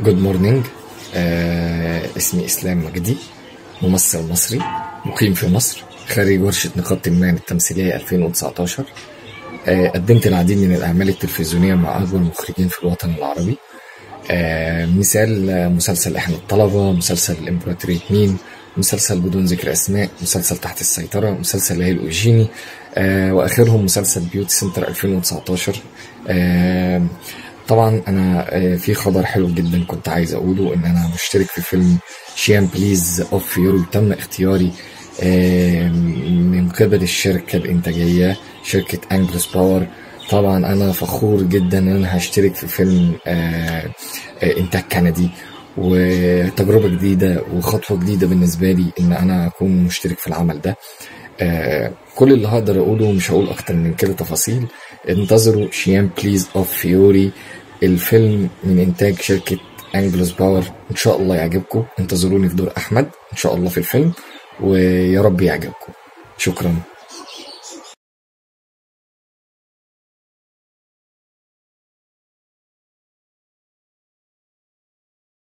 جود مورنينج اسمي اسلام مجدي ممثل مصري مقيم في مصر خريج ورشة نقابة المهن التمثيلية 2019 آه، قدمت العديد من الأعمال التلفزيونية مع أكبر المخرجين في الوطن العربي آه، مثال آه، مسلسل إحنا الطلبة مسلسل الإمبراطورية مين مسلسل بدون ذكر أسماء مسلسل تحت السيطرة مسلسل ليالي الأوجيني آه، وآخرهم مسلسل بيوتي سنتر 2019 آه، طبعا أنا آه، في خبر حلو جدا كنت عايز أقوله إن أنا مشترك في فيلم شيان بليز أوف فيوري تم اختياري آه، من قبل الشركة الإنتاجية شركة أنجلس باور طبعا أنا فخور جدا إن أنا هشترك في فيلم آه، آه، إنتاج كندي وتجربة جديدة وخطوة جديدة بالنسبة لي إن أنا أكون مشترك في العمل ده آه، كل اللي هقدر أقوله مش هقول أكتر من كده تفاصيل انتظروا شيان بليز أوف فيوري الفيلم من إنتاج شركة أنجلوس باور إن شاء الله يعجبكم انتظروني في دور أحمد إن شاء الله في الفيلم ويا رب يعجبكم شكرا